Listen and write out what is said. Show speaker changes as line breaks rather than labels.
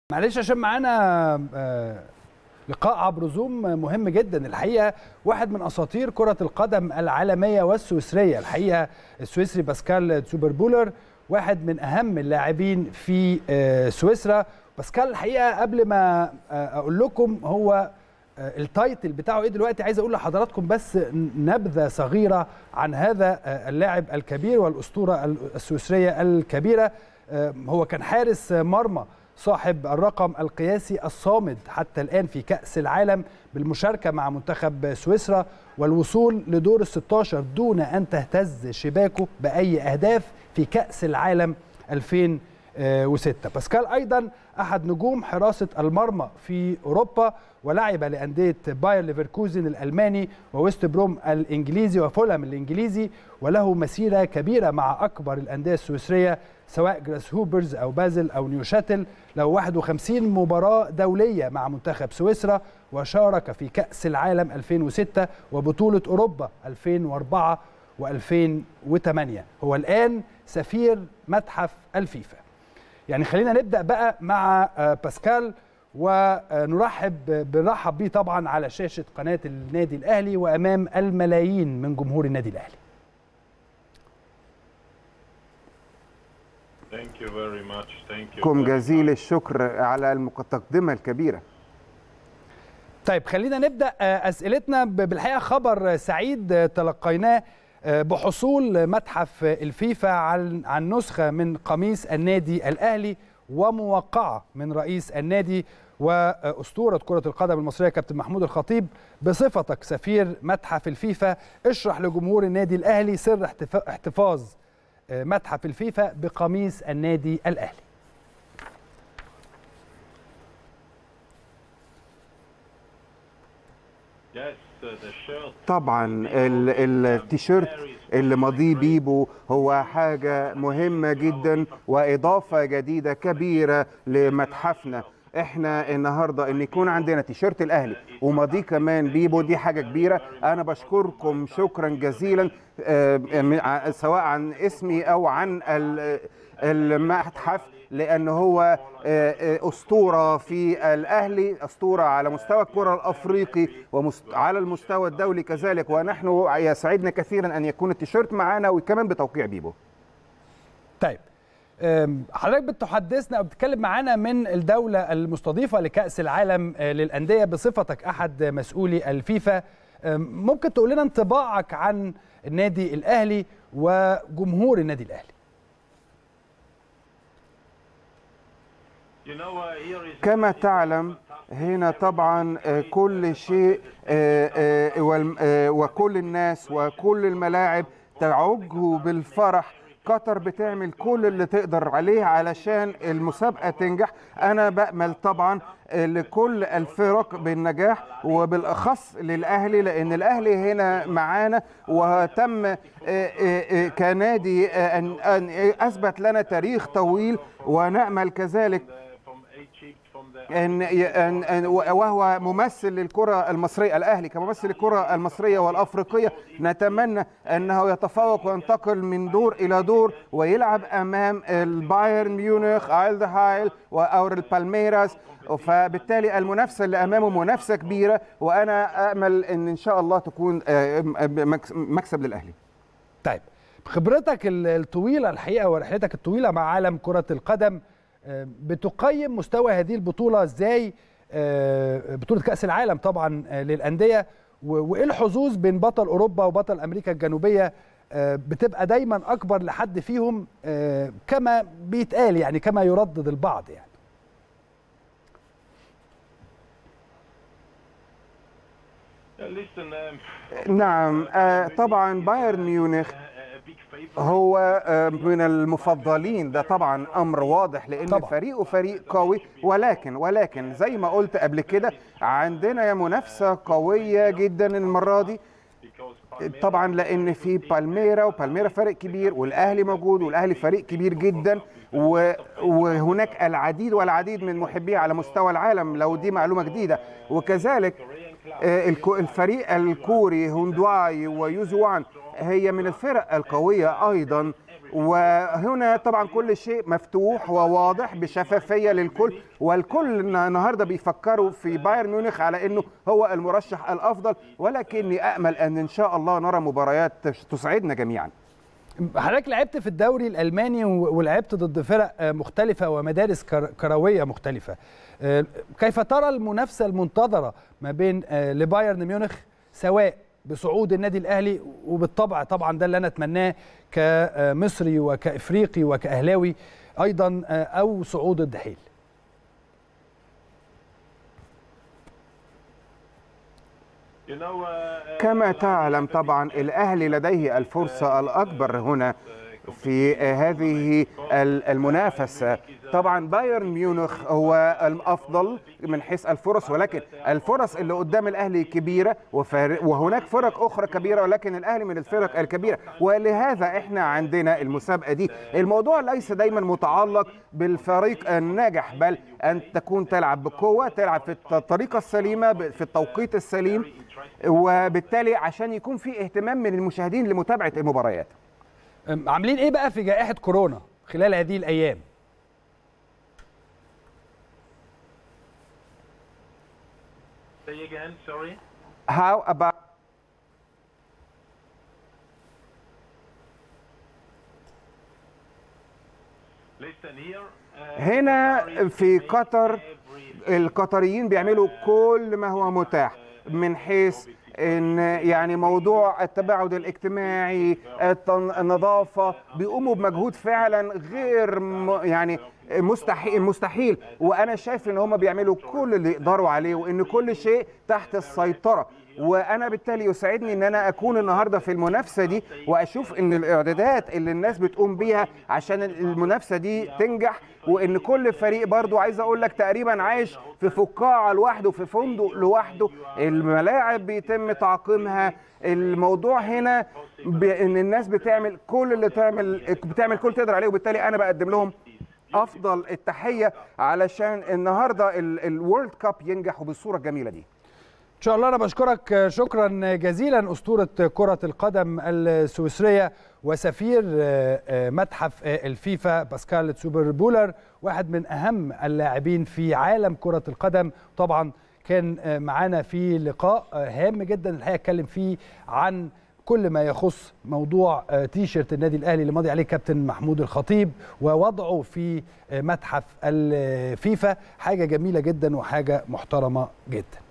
معلش عشان معانا آه، لقاء عبر زوم مهم جدا الحقيقه واحد من اساطير كره القدم العالميه والسويسريه الحقيقه السويسري باسكال تسوبربولر واحد من اهم اللاعبين في آه، سويسرا باسكال الحقيقه قبل ما آه، اقول لكم هو آه، التايتل بتاعه ايه دلوقتي عايز اقول لحضراتكم بس نبذه صغيره عن هذا آه، اللاعب الكبير والاسطوره السويسريه الكبيره آه، هو كان حارس مرمى صاحب الرقم القياسي الصامد حتى الآن في كأس العالم بالمشاركة مع منتخب سويسرا والوصول لدور ال 16 دون أن تهتز شباكه بأي أهداف في كأس العالم 2006 باسكال أيضا أحد نجوم حراسة المرمى في أوروبا ولعب لأندية باير ليفركوزن الألماني وويست بروم الإنجليزي وفولهام الإنجليزي وله مسيرة كبيرة مع أكبر الأندية السويسرية سواء جراس هوبرز أو بازل أو نيوشاتل له 51 مباراة دولية مع منتخب سويسرا وشارك في كأس العالم 2006 وبطولة أوروبا 2004 و2008 هو الآن سفير متحف الفيفا يعني خلينا نبدأ بقى مع آه، باسكال ونرحب بنرحب بيه طبعا على شاشة قناة النادي الأهلي وأمام الملايين من جمهور النادي الأهلي
Thank you very much. Thank you.
كم
very
جزيل
much.
الشكر على المقدمة الكبيرة
طيب خلينا نبدا آه، اسئلتنا ب- بالحقيقه خبر سعيد آه، تلقيناه آه، بحصول متحف الفيفا عن عن نسخه من قميص النادي الاهلي وموقعه من رئيس النادي واسطوره كره القدم المصريه كابتن محمود الخطيب بصفتك سفير متحف الفيفا اشرح لجمهور النادي الاهلي سر احتفا- احتفاظ آه، متحف الفيفا بقميص النادي الاهلي
Yes, uh, the shirt.
طبعا ال- التيشيرت اللي ماضيه بيبو هو حاجة مهمة جدا وإضافة جديدة كبيرة لمتحفنا احنا النهارده ان يكون عندنا تيشيرت الاهلي وماضيه كمان بيبو دي حاجه كبيره انا بشكركم شكرا جزيلا آه، م- ع- سواء عن اسمي او عن ال- المتحف لان هو آه، آه، اسطوره في الاهلي اسطوره على مستوى الكره الافريقي وعلى المستوى الدولي كذلك ونحن يسعدنا كثيرا ان يكون التيشيرت معنا وكمان بتوقيع بيبو
طيب أم، حضرتك بتحدثنا او بتتكلم معانا من الدوله المستضيفه لكاس العالم آه، للانديه بصفتك احد مسؤولي الفيفا أم، ممكن تقول لنا انطباعك عن النادي الاهلي وجمهور النادي الاهلي
You know, uh, here is
كما تعلم هنا طبعا آه، كل شيء آه، آه، والم- آه، وكل الناس وكل الملاعب تعج بالفرح قطر بتعمل كل اللي تقدر عليه علشان المسابقة تنجح أنا بأمل طبعا آه، لكل الفرق بالنجاح وبالأخص للأهلي لأن الأهلي هنا معانا وتم آه، آه، آه، كنادي آه، أن أن أثبت لنا تاريخ طويل ونأمل كذلك
uh, from Egypt, from the
ان ان ان وهو ممثل للكره المصريه الاهلي كممثل للكره المصريه والافريقيه نتمنى انه يتفوق وينتقل من دور الى دور ويلعب امام البايرن ميونخ ايلد هايل او البالميراس فبالتالي المنافسه اللي امامه منافسه كبيره وانا امل ان ان شاء الله تكون آه، مكس- مكسب للاهلي
طيب خبرتك ال- الطويله الحقيقه ورحلتك الطويله مع عالم كره القدم آه، بتقيم مستوى هذه البطوله ازاي آه، بطوله كاس العالم طبعا آه، للانديه و- وايه الحظوظ بين بطل اوروبا وبطل امريكا الجنوبيه آه، بتبقى دايما اكبر لحد فيهم آه، كما بيتقال يعني كما يردد البعض يعني
Uh, listen, um,
نعم آه، طبعا بايرن ميونخ
a, a big favor.
هو آه، من المفضلين ده طبعا امر واضح لان
طبعا.
فريقه فريق قوي ولكن ولكن زي ما قلت قبل كده عندنا منافسه قويه جدا المره دي
Because
طبعا لان في بالميرا وبالميرا فريق كبير والاهلي موجود والاهلي فريق كبير جدا و- وهناك العديد والعديد من محبيه على مستوى العالم لو دي معلومه جديده وكذلك آه، الكو- الفريق الكوري هوندواي ويوزوان هي من الفرق القويه ايضا وهنا طبعا كل شيء مفتوح وواضح بشفافيه للكل والكل النهارده بيفكروا في بايرن ميونخ على انه هو المرشح الافضل ولكني امل ان ان شاء الله نرى مباريات تسعدنا جميعا
حضرتك لعبت في الدوري الالماني و- ولعبت ضد فرق آه، مختلفه ومدارس كر- كرويه مختلفه آه، كيف ترى المنافسه المنتظره ما بين آه، لبايرن ميونخ سواء بصعود النادي الاهلي وبالطبع طبعا ده اللي انا اتمناه كمصري وكافريقي وكاهلاوي ايضا آه، او صعود الدحيل
You know, uh, uh,
كما تعلم طبعا الاهلي لديه الفرصه الاكبر هنا في هذه ال- المنافسه طبعا بايرن ميونخ هو الافضل من حيث الفرص ولكن الفرص اللي قدام الاهلي كبيره وفار- وهناك فرق اخرى كبيره ولكن الاهلي من الفرق الكبيره ولهذا احنا عندنا المسابقه دي الموضوع ليس دايما متعلق بالفريق الناجح بل ان تكون تلعب بقوه تلعب في الطريقه السليمه ب- في التوقيت السليم وبالتالي عشان يكون في اهتمام من المشاهدين لمتابعه المباريات
آم، عاملين ايه بقى في جائحه كورونا خلال هذه الايام
say again, sorry.
How about
Listen here. uh,
هنا
Qataris
في
make
قطر
every-
القطريين بيعملوا كل ما هو متاح من حيث ان يعني موضوع التباعد الاجتماعي التن- النظافه بيقوموا بمجهود فعلا غير م- يعني مستحيل مستحيل وانا شايف ان هم بيعملوا كل اللي يقدروا عليه وان كل شيء تحت السيطره وانا بالتالي يسعدني ان انا اكون النهارده في المنافسه دي واشوف ان الاعدادات اللي الناس بتقوم بيها عشان المنافسه دي تنجح وان كل فريق برضو عايز اقول لك تقريبا عايش في فقاعه لوحده في فندق لوحده الملاعب بيتم تعقيمها الموضوع هنا بان الناس بتعمل كل اللي تعمل بتعمل كل اللي تقدر عليه وبالتالي انا بقدم لهم افضل التحيه علشان النهارده الورلد كاب ينجح وبالصوره الجميله دي
ان شاء الله انا بشكرك شكرا جزيلا اسطوره كره القدم السويسريه وسفير متحف الفيفا باسكال تسوبر بولر واحد من اهم اللاعبين في عالم كره القدم طبعا كان معانا في لقاء هام جدا الحقيقه اتكلم فيه عن كل ما يخص موضوع تيشيرت النادي الاهلي اللي ماضي عليه كابتن محمود الخطيب ووضعه في متحف الفيفا حاجه جميله جدا وحاجه محترمه جدا